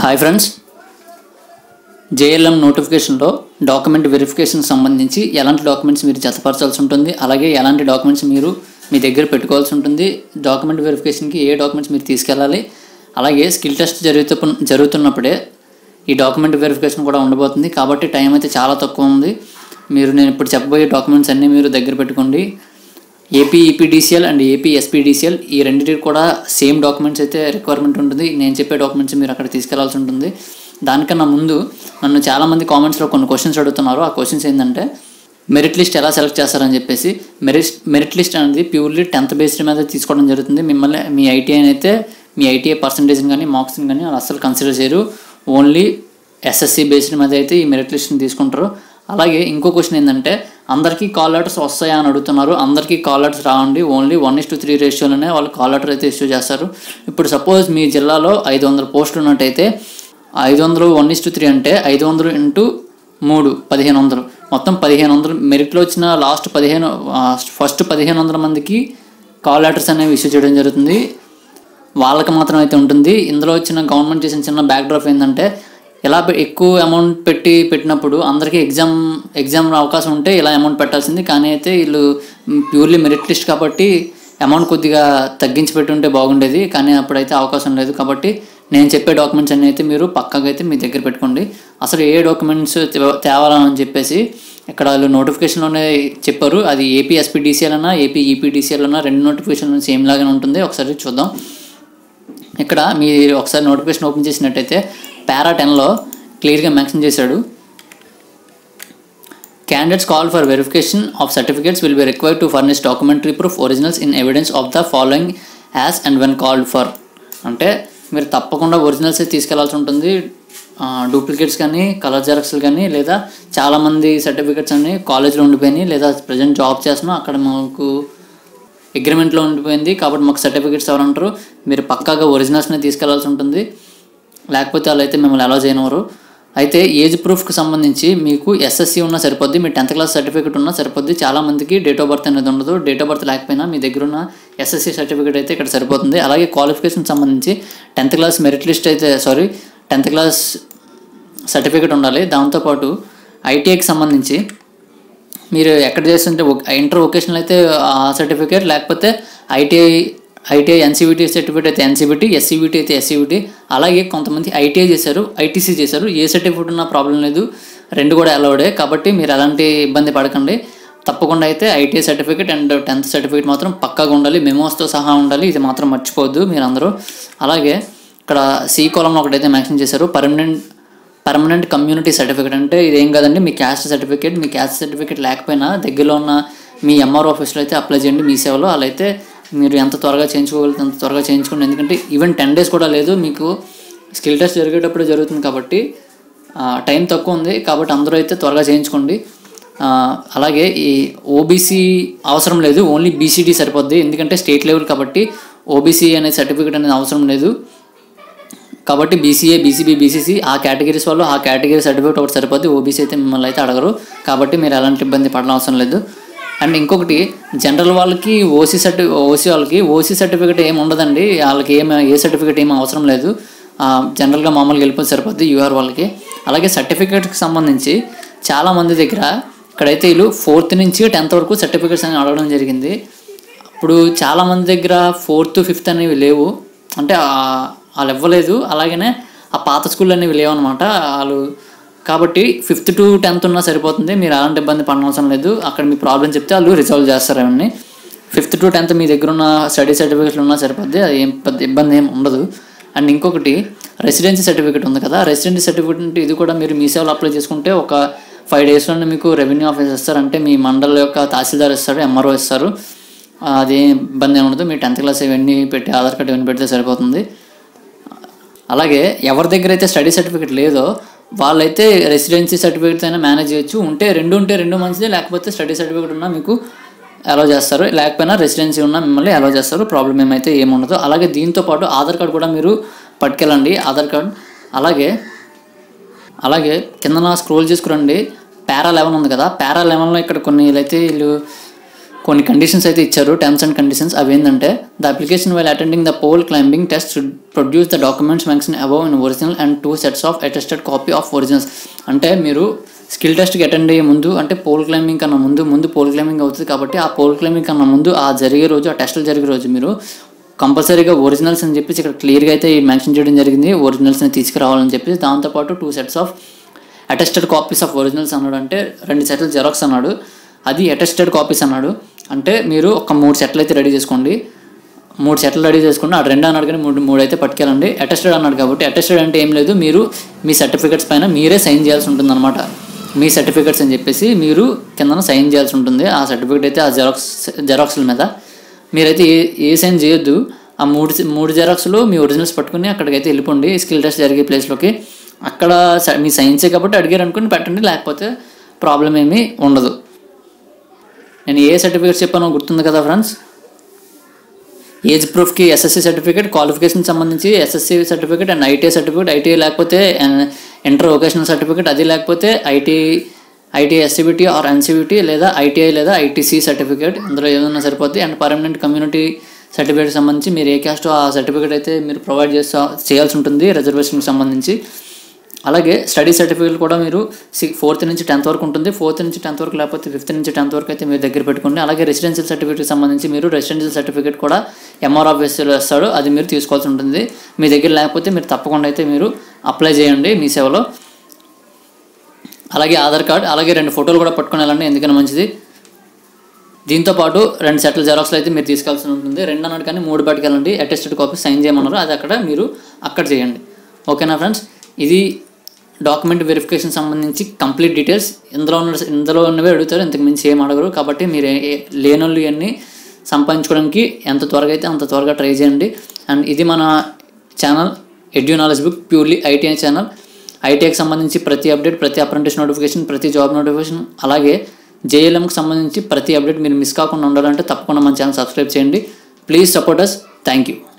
hi friends JLM నోటిఫికేషన్లో document verification సంబంధించి ఎలాంటి డాక్యుమెంట్స్ మీరు జతపరచాల్సి ఉంటుంది అలాగే ఎలాంటి డాక్యుమెంట్స్ మీరు మీ దగ్గర పెట్టుకోవాల్సి ఉంటుంది డాక్యుమెంట్ వెరిఫికేషన్కి ఏ డాక్యుమెంట్స్ మీరు తీసుకెళ్ళాలి అలాగే స్కిల్ టెస్ట్ జరుగుతు జరుగుతున్నప్పుడే ఈ డాక్యుమెంట్ వెరిఫికేషన్ కూడా ఉండబోతుంది కాబట్టి టైం అయితే చాలా తక్కువ ఉంది మీరు నేను ఇప్పుడు చెప్పబోయే డాక్యుమెంట్స్ అన్నీ మీరు దగ్గర పెట్టుకోండి AP EPDCL and AP SPDCL ఈ రెండింటికి కూడా సేమ్ డాక్యుమెంట్స్ అయితే రిక్వైర్మెంట్ ఉంటుంది నేను చెప్పే డాక్యుమెంట్స్ మీరు అక్కడ తీసుకెళ్లాల్సి ఉంటుంది దానికన్నా ముందు నన్ను చాలామంది కామెంట్స్లో కొన్ని క్వశ్చన్స్ అడుగుతున్నారు ఆ క్వశ్చన్స్ ఏంటంటే మెరిట్ లిస్ట్ ఎలా సెలెక్ట్ చేస్తారని చెప్పేసి మెరిట్ మెరిట్ లిస్ట్ అనేది ప్యూర్లీ టెన్త్ బేస్డ్ మీద తీసుకోవడం జరుగుతుంది మిమ్మల్ని మీ ఐటీఐని అయితే మీ ఐటీఐ పర్సంటేజ్ని కానీ మార్క్స్ని కానీ వాళ్ళు అస్సలు కన్సిడర్ చేయరు ఓన్లీ ఎస్ఎస్సి బేస్డ్ మీద అయితే ఈ మెరిట్ లిస్ట్ని తీసుకుంటారు అలాగే ఇంకో క్వశ్చన్ ఏంటంటే అందరికీ కాల్ లెటర్స్ వస్తాయా అని అడుగుతున్నారు అందరికీ కాల్ లెటర్స్ రావండి only one is to three రేషియోలోనే వాళ్ళు కాల్ లెటర్ అయితే ఇష్యూ చేస్తారు ఇప్పుడు సపోజ్ మీ జిల్లాలో ఐదు వందల పోస్టులు ఉన్నట్టయితే ఐదు వందలు వన్ ఇస్ టు త్రీ అంటే ఐదు వందలు ఇంటూ మూడు పదిహేను వందలు మొత్తం పదిహేను వందలు మెరిట్లో వచ్చిన లాస్ట్ పదిహేను ఫస్ట్ పదిహేను వందల మందికి కాల్ లెటర్స్ అనేవి ఇష్యూ చేయడం జరుగుతుంది వాళ్ళకి మాత్రం అయితే ఉంటుంది ఇందులో వచ్చిన గవర్నమెంట్ చేసిన చిన్న బ్యాక్ డ్రాప్ ఏంటంటే ఇలా పె- ఎక్కువ అమౌంట్ పెట్టి పెట్టినప్పుడు అందరికీ ఎగ్జామ్ ఎగ్జామ్ అవకాశం ఉంటే ఇలా అమౌంట్ పెట్టాల్సింది కానీ అయితే వీళ్ళు ప్యూర్లీ మెరిట్ లిస్ట్ కాబట్టి అమౌంట్ కొద్దిగా తగ్గించి పెట్టి ఉంటే బాగుండేది కానీ అప్పుడైతే అవకాశం లేదు కాబట్టి నేను చెప్పే డాక్యుమెంట్స్ అన్నీ అయితే మీరు పక్కాగా అయితే మీ దగ్గర పెట్టుకోండి అసలు ఏ డాక్యుమెంట్స్ తేవాలని చెప్పేసి ఇక్కడ వాళ్ళు నోటిఫికేషన్లోనే చెప్పారు అది ఏపీ ఎస్పీడీసీఎల్ అన్నా ఏపీ ఈపీడీసీఎల్ అన్నా రెండు నోటిఫికేషన్ సేమ్ లాగానే ఉంటుంది ఒకసారి చూద్దాం ఇక్కడ మీరు ఒకసారి నోటిఫికేషన్ ఓపెన్ చేసినట్టయితే పారా టెన్లో క్లియర్గా మెన్షన్ చేశాడు Candidates call for verification of certificates will be required to furnish documentary proof originals in evidence of the following as and when called for అంటే మీరు తప్పకుండా ఒరిజినల్స్ తీసుకెళ్లాల్సి ఉంటుంది డూప్లికేట్స్ కానీ కలర్ జెరాక్స్లు కానీ లేదా చాలామంది సర్టిఫికేట్స్ అన్ని కాలేజ్లో ఉండిపోయినాయి లేదా ప్రజెంట్ జాబ్ చేస్తున్నాం అక్కడ మాకు అగ్రిమెంట్లో ఉండిపోయింది కాబట్టి మాకు సర్టిఫికేట్స్ ఎవరంటారు మీరు పక్కాగా ఒరిజినల్స్ని తీసుకెళ్లాల్సి ఉంటుంది లేకపోతే వాళ్ళు అయితే మిమ్మల్ని అలా చేయనివారు అయితే ఏజ్ ప్రూఫ్కి సంబంధించి మీకు ఎస్ఎస్సి ఉన్నా సరిపోద్ది మీ టెన్త్ క్లాస్ సర్టిఫికేట్ ఉన్నా సరిపోద్ది చాలా మందికి డేట్ ఆఫ్ బర్త్ అనేది ఉండదు డేట్ ఆఫ్ బర్త్ లేకపోయినా మీ దగ్గర ఉన్న ఎస్ఎస్సి సర్టిఫికేట్ అయితే ఇక్కడ సరిపోతుంది అలాగే క్వాలిఫికేషన్ సంబంధించి టెన్త్ క్లాస్ మెరిట్ లిస్ట్ అయితే సారీ టెన్త్ క్లాస్ సర్టిఫికేట్ ఉండాలి దాంతోపాటు ఐటీఐకి సంబంధించి మీరు ఎక్కడ చేస్తుంటే ఇంటర్ వొకేషనల్ అయితే ఆ సర్టిఫికేట్ లేకపోతే ఐటీఐ ఐటీఐ ఎన్సీబీటీ సర్టిఫికేట్ అయితే ఎన్సీబీటీ ఎస్సీబీటీ అయితే ఎస్సీబీటీ అలాగే కొంతమంది ఐటీఐ చేశారు ఐటీసీ చేశారు ఏ సర్టిఫికేట్ ఉన్నా ప్రాబ్లం లేదు రెండు కూడా అలౌడే కాబట్టి మీరు ఎలాంటి ఇబ్బంది పడకండి తప్పకుండా అయితే ITI certificate and tenth certificate మాత్రం పక్కాగా ఉండాలి మెమోస్తో సహా ఉండాలి ఇది మాత్రం మర్చిపోవద్దు మీరు అందరూ అలాగే ఇక్కడ సి కాలంలో ఒకటైతే మెన్షన్ చేశారు పర్మనెంట్ పర్మనెంట్ కమ్యూనిటీ సర్టిఫికేట్ అంటే ఇదేం కాదండి మీ క్యాస్ట్ సర్టిఫికేట్ మీ క్యాస్ట్ సర్టిఫికేట్ లేకపోయినా దగ్గరలో ఉన్న మీ ఎంఆర్ ఆఫీస్లో అయితే అప్లై చేయండి మీ సేవలో అలా అయితే మీరు ఎంత త్వరగా చేయించుకోగలిగితే అంత త్వరగా చేయించుకోండి ఎందుకంటే ఈవెన్ టెన్ డేస్ కూడా లేదు మీకు స్కిల్ టెస్ట్ జరిగేటప్పుడు జరుగుతుంది కాబట్టి టైం తక్కువ ఉంది కాబట్టి అందరూ అయితే త్వరగా చేయించుకోండి ఆ, అలాగే ఈ ఓబీసీ అవసరం లేదు ఓన్లీ బీసీడీ సరిపోద్ది ఎందుకంటే స్టేట్ లెవెల్ కాబట్టి ఓబీసీ అనే సర్టిఫికేట్ అనేది అవసరం లేదు కాబట్టి బీసీఏ బీసీబీ బీసీసీ ఆ కేటగిరీస్ వాళ్ళు ఆ కేటగిరీ సర్టిఫికేట్ ఒకటి సరిపోద్ది ఓబీసీ అయితే మిమ్మల్ని అయితే అడగరు కాబట్టి మీరు ఎలాంటి ఇబ్బంది పడడం అవసరం లేదు అండ్ ఇంకొకటి జనరల్ వాళ్ళకి ఓసీ సర్టి ఓసీ వాళ్ళకి ఓసీ సర్టిఫికేట్ ఏమి ఉండదండి వాళ్ళకి ఏం ఏ సర్టిఫికేట్ ఏమి అవసరం లేదు ఆ, జనరల్గా మామూలుగా వెళ్ళిపోతే సరిపోద్ది యూఆర్ వాళ్ళకి అలాగే సర్టిఫికేట్కి సంబంధించి చాలామంది దగ్గర ఇక్కడైతే వీళ్ళు ఫోర్త్ నుంచి టెన్త్ వరకు సర్టిఫికేట్స్ అని అడగడం జరిగింది ఇప్పుడు చాలామంది దగ్గర ఫోర్త్ ఫిఫ్త్ అనేవి లేవు అంటే ఆ- వాళ్ళు ఇవ్వలేదు అలాగనే ఆ పాత స్కూల్ అనేవి లేవు అనమాట వాళ్ళు కాబట్టి ఫిఫ్త్ టు టెన్త్ ఉన్నా సరిపోతుంది మీరు అలాంటి ఇబ్బంది పడనవసరం లేదు అక్కడ మీ ప్రాబ్లం చెప్తే వాళ్ళు రిజాల్వ్ చేస్తారు అవన్నీ ఫిఫ్త్ టు టెన్త్ మీ దగ్గర ఉన్న స్టడీ సర్టిఫికేట్లు ఉన్నా సరిపోద్ది అది ఏం పెద్ద ఇబ్బంది ఏం ఉండదు అండ్ ఇంకొకటి రెసిడెన్సీ సర్టిఫికేట్ ఉంది కదా రెసిడెన్సీ సర్టిఫికేట్ అంటే ఇది కూడా మీరు మీ సేవలో అప్లై చేసుకుంటే ఒక ఫైవ్ డేస్లోనే మీకు రెవెన్యూ ఆఫీస్ ఇస్తారు అంటే మీ మండల యొక్క తహసీల్దార్ ఇస్తారు ఎంఆర్ఓ ఇస్తారు అది ఇబ్బంది ఏమి ఉండదు మీ టెన్త్ క్లాస్ ఇవన్నీ పెట్టి ఆధార్ కార్డు ఇవన్నీ పెడితే సరిపోతుంది అలాగే ఎవరి దగ్గర అయితే స్టడీ సర్టిఫికేట్ లేదో వాళ్ళైతే రెసిడెన్సీ సర్టిఫికేట్ అయినా మేనేజ్ చేయొచ్చు ఉంటే రెండు ఉంటే రెండు మంచిదే లేకపోతే స్టడీ సర్టిఫికేట్ ఉన్నా మీకు అలౌ చేస్తారు లేకపోయినా రెసిడెన్సీ ఉన్నా మిమ్మల్ని అలౌ చేస్తారు ప్రాబ్లం ఏమైతే ఏముండదు అలాగే దీంతో పాటు ఆధార్ కార్డు కూడా మీరు పట్టుకెళ్ళండి ఆధార్ కార్డ్ అలాగే అలాగే కిందన స్క్రోల్ చేసుకురండి పారా లెవెన్ ఉంది కదా పారా లెవెన్లో ఇక్కడ కొన్ని అయితే వీళ్ళు కొన్ని కండిషన్స్ అయితే ఇచ్చారు టర్మ్స్ అండ్ కండిషన్స్ అవి ఏంటంటే the application while attending the pole climbing test should produce the documents mention above in original and two sets of attested copy of originals అంటే మీరు స్కిల్ టెస్ట్కి అటెండ్ అయ్యే ముందు అంటే పోల్ క్లైంబింగ్ కన్నా ముందు ముందు పోల్ క్లైంబింగ్ అవుతుంది కాబట్టి ఆ పోల్ క్లైంబింగ్ కన్నా ముందు ఆ జరిగే రోజు ఆ టెస్టులు జరిగే రోజు మీరు కంపల్సరీగా ఒరిజినల్స్ అని చెప్పేసి ఇక్కడ క్లియర్గా అయితే మెన్షన్ చేయడం జరిగింది ఒరిజినల్స్ని తీసుకురావాలని చెప్పేసి దాంతోపాటు two sets of attested copies of originals అన్నాడు అంటే రెండు సెట్లు జెరాక్స్ అన్నాడు అది అటెస్టెడ్ కాపీస్ అన్నాడు అంటే మీరు ఒక మూడు సెట్లు అయితే రెడీ చేసుకోండి మూడు సెట్లు రెడీ చేసుకోండి ఆ రెండు అన్నాడు కానీ మూడు మూడు అయితే పట్టుకెళ్ళండి అటెస్టెడ్ అన్నాడు కాబట్టి అటెస్టెడ్ అంటే ఏం లేదు మీరు మీ సర్టిఫికెట్స్ పైన మీరే సైన్ చేయాల్సి ఉంటుంది అనమాట మీ సర్టిఫికెట్స్ అని చెప్పేసి మీరు కింద సైన్ చేయాల్సి ఉంటుంది ఆ సర్టిఫికెట్ అయితే ఆ జెరాక్స్ జెరాక్స్ల మీద మీరైతే ఏ ఏ సైన్ చేయొద్దు ఆ మూడు మూడు జెరాక్స్లో మీ ఒరిజినల్స్ పట్టుకుని అక్కడికైతే వెళ్ళిపోండి స్కిల్ టెస్ట్ జరిగే ప్లేస్లోకి అక్కడ స- మీ సైన్సే కాబట్టి అడిగారు అనుకుని పెట్టండి లేకపోతే ప్రాబ్లం ఏమీ ఉండదు నేను ఏ సర్టిఫికేట్స్ చెప్పానో గుర్తుంది కదా ఫ్రెండ్స్ ఏజ్ ప్రూఫ్కి ఎస్ఎస్సి సర్టిఫికేట్ క్వాలిఫికేషన్ సంబంధించి SSC certificate and ITI certificate ITI లేకపోతే ఇంటర్ వొకేషనల్ సర్టిఫికేట్ అది లేకపోతే IT ITI SCVT or NCVT లేదా ఐటీఐ లేదా ఐటీసీ సర్టిఫికేట్ ఇందులో ఏదైనా సరిపోద్ది అండ్ పర్మనెంట్ కమ్యూనిటీ సర్టిఫికేట్ సంబంధించి మీరు ఏ క్యాస్ట్ ఆ సర్టిఫికేట్ అయితే మీరు ప్రొవైడ్ చేస్తా చేయాల్సి ఉంటుంది రిజర్వేషన్కి సంబంధించి అలాగే స్టడీ సర్టిఫికేట్ కూడా మీరు సి ఫోర్త్ నుంచి టెన్త్ వరకు ఉంటుంది ఫోర్త్ నుంచి టెన్త్ వరకు లేకపోతే ఫిఫ్త్ నుంచి టెన్త్ వరకు అయితే మీరు దగ్గర పెట్టుకోండి అలాగే రెసిడెన్షియల్ సర్టిఫికేట్కి సంబంధించి మీరు రెసిడెన్షియల్ సర్టిఫికేట్ కూడా ఎంఆర్ ఆఫీసర్ ఇస్తాడు అది మీరు తీసుకోవాల్సి ఉంటుంది మీ దగ్గర లేకపోతే మీరు తప్పకుండా అయితే మీరు అప్లై చేయండి మీ సేవలో అలాగే ఆధార్ కార్డ్ అలాగే రెండు ఫోటోలు కూడా పట్టుకుని వెళ్ళండి ఎందుకని మంచిది దీంతో పాటు రెండు సెట్ల జెరాక్స్లు అయితే మీరు తీసుకోవాల్సి ఉంటుంది రెండు అన్నాడు కానీ మూడు పట్టుకెళ్ళండి అటెస్టెడ్ కాపీ సైన్ చేయమన్నారు అది అక్కడ మీరు అక్కడ చేయండి ఓకేనా ఫ్రెండ్స్ ఇది డాక్యుమెంట్ వెరిఫికేషన్ సంబంధించి కంప్లీట్ డీటెయిల్స్ ఇందులో ఉన్న ఇందులో ఉన్నవే అడుగుతారు ఇంతకు మించి ఏం అడగరు కాబట్టి మీరు ఏ- ఏ- లేనోళ్ళు ఇవన్నీ సంపాదించుకోవడానికి ఎంత త్వరగా అయితే అంత త్వరగా ట్రై చేయండి అండ్ ఇది మన channel edu knowledge book purely ITI channel ఐటీఐకి సంబంధించి ప్రతి అప్డేట్ ప్రతి అప్రెంటిస్ నోటిఫికేషన్ ప్రతి జాబ్ నోటిఫికేషన్ అలాగే జేఎల్ఎంకి సంబంధించి ప్రతి అప్డేట్ మీరు మిస్ కాకుండా ఉండాలంటే తప్పకుండా మన ఛానల్ సబ్స్క్రైబ్ చేయండి please support us thank you